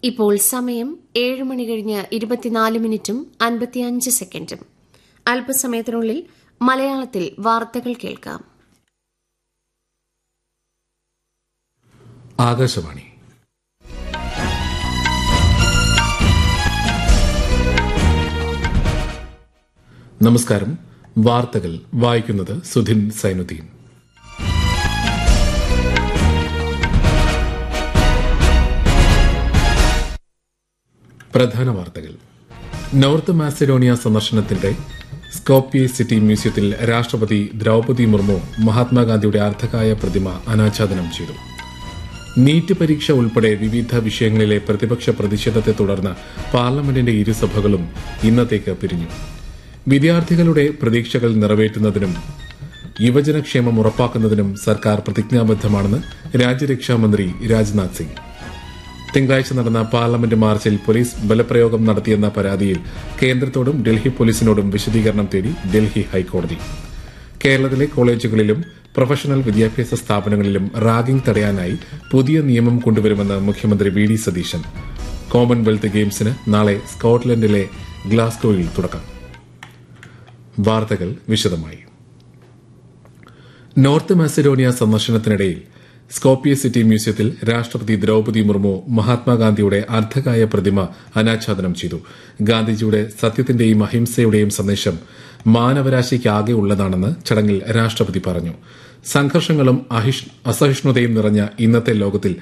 ഇപ്പോൾ സമയം ഏഴ് മണി കഴിഞ്ഞ് ഇരുപത്തിനാല് മിനിറ്റും അൻപത്തിയഞ്ച് സെക്കൻഡും അല്പസമയത്തിനുള്ളിൽ മലയാളത്തിൽ വാർത്തകൾ കേൾക്കാം ആകാശവാണി നമസ്കാരം വാർത്തകൾ വായിക്കുന്നത് സുധിൻ സൈനുദ്ദീൻ പ്രധാന വാർത്തകൾ നോർത്ത് മാസിഡോണിയ സന്ദർശനത്തിന്റെ സ്കോപ്പിയെ സിറ്റി മ്യൂസിയത്തിൽ രാഷ്ട്രപതി ദ്രൌപതി മുർമു മഹാത്മാഗാന്ധിയുടെ അർദ്ധകായ പ്രതിമ അനാച്ഛാദനം ചെയ്തു നീറ്റ് പരീക്ഷ ഉൾപ്പെടെ വിവിധ വിഷയങ്ങളിലെ പ്രതിപക്ഷ പ്രതിഷേധത്തെ തുടർന്ന് പാർലമെന്റിന്റെ ഇരുസഭകളും ഇന്നത്തേക്ക് പിരിഞ്ഞു വിദ്യാർത്ഥികളുടെ പ്രതീക്ഷകൾ നിറവേറ്റുന്നതിനും യുവജനക്ഷേമം ഉറപ്പാക്കുന്നതിനും സർക്കാർ പ്രതിജ്ഞാബദ്ധമാണെന്ന് രാജ്യരക്ഷാമന്ത്രി രാജ്നാഥ് സിംഗ് തിങ്കളാഴ്ച നടന്ന പാർലമെന്റ് മാർച്ചിൽ പോലീസ് ബലപ്രയോഗം നടത്തിയെന്ന പരാതിയിൽ കേന്ദ്രത്തോടും ഡൽഹി പോലീസിനോടും വിശദീകരണം തേടി ഡൽഹി ഹൈക്കോടതി കേരളത്തിലെ കോളേജുകളിലും പ്രൊഫഷണൽ വിദ്യാഭ്യാസ സ്ഥാപനങ്ങളിലും റാഗിംഗ് തടയാനായി പുതിയ നിയമം കൊണ്ടുവരുമെന്ന് മുഖ്യമന്ത്രി വി ഡി സതീശൻ കോമൺവെൽത്ത് ഗെയിംസിന് നാളെ സ്കോട്ട്ലൻഡിലെ ഗ്ലാസ്ഗോയിൽ തുടക്കം വാർത്തകൾ വിശദമായി നോർത്ത് മാസിഡോണിയ സന്ദർശനത്തിനിടയിൽ സ്കോപ്പിയ സിറ്റി മ്യൂസിയത്തിൽ രാഷ്ട്രപതി ദ്രൌപതി മുർമു മഹാത്മാഗാന്ധിയുടെ അർദ്ധകായ പ്രതിമ അനാച്ഛാദനം ചെയ്തു ഗാന്ധിജിയുടെ സത്യത്തിന്റെയും അഹിംസയുടെയും സന്ദേശം മാനവരാശിക്കാകെ ഉള്ളതാണെന്ന് ചടങ്ങിൽ രാഷ്ട്രപതി പറഞ്ഞു സംഘർഷങ്ങളും അസഹിഷ്ണുതയും നിറഞ്ഞ ഇന്നത്തെ ലോകത്തിൽ